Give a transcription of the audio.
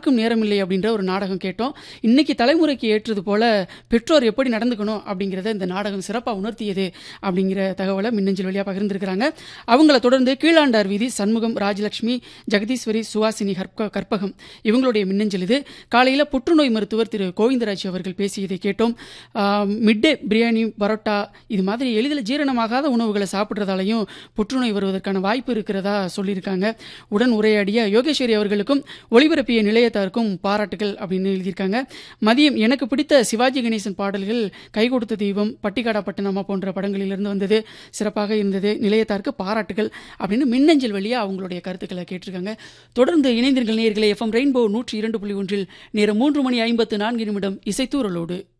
யாருக்கும் நேரமில்லை அப்படின்ற ஒரு நாடகம் கேட்டோம் இன்னைக்கு தலைமுறைக்கு ஏற்றது போல பெற்றோர் எப்படி நடந்துக்கணும் அப்படிங்கிறத இந்த நாடகம் சிறப்பாக உணர்த்தியது அப்படிங்கிற தகவலை மின்னஞ்சல் வழியாக பகிர்ந்திருக்கிறாங்க அவங்கள தொடர்ந்து கீழாண்டார் வீதி சண்முகம் ராஜலட்சுமி ஜெகதீஸ்வரி சுவாசினி கற்ப கற்பகம் இவங்களுடைய மின்னஞ்சல் இது காலையில் புற்றுநோய் மருத்துவர் திரு கோவிந்தராஜ் அவர்கள் பேசியதை கேட்டோம் மிட்டே பிரியாணி பரோட்டா இது மாதிரி எளிதில் ஜீரணமாகாத உணவுகளை சாப்பிட்றதாலையும் புற்றுநோய் வருவதற்கான வாய்ப்பு இருக்கிறதா சொல்லியிருக்காங்க உடன் உரையாடிய யோகேஸ்வரி அவர்களுக்கும் ஒளிபரப்பிய நிலையத்தாருக்கும் பாராட்டுகள் அப்படின்னு எழுதியிருக்காங்க மதியம் எனக்கு பிடித்த சிவாஜி கணேசன் பாடல்கள் கை கொடுத்த தெய்வம் பட்டிக்காடா பட்டணமா போன்ற படங்களிலிருந்து வந்தது சிறப்பாக இருந்தது நிலையத்தாருக்கு பாராட்டுகள் அப்படின்னு மின்னஞ்சல் வழியாக அவங்களுடைய கருத்துக்களை கேட்டிருக்காங்க தொடர்ந்து இணைந்திருங்கள் நேயர்களே எஃப்எம் ரெயின்போ நூற்றி இரண்டு புள்ளி ஒன்றில் நேரம் மூன்று மணி ஐம்பத்து நான்கு நிமிடம் இசைத்தூரலோடு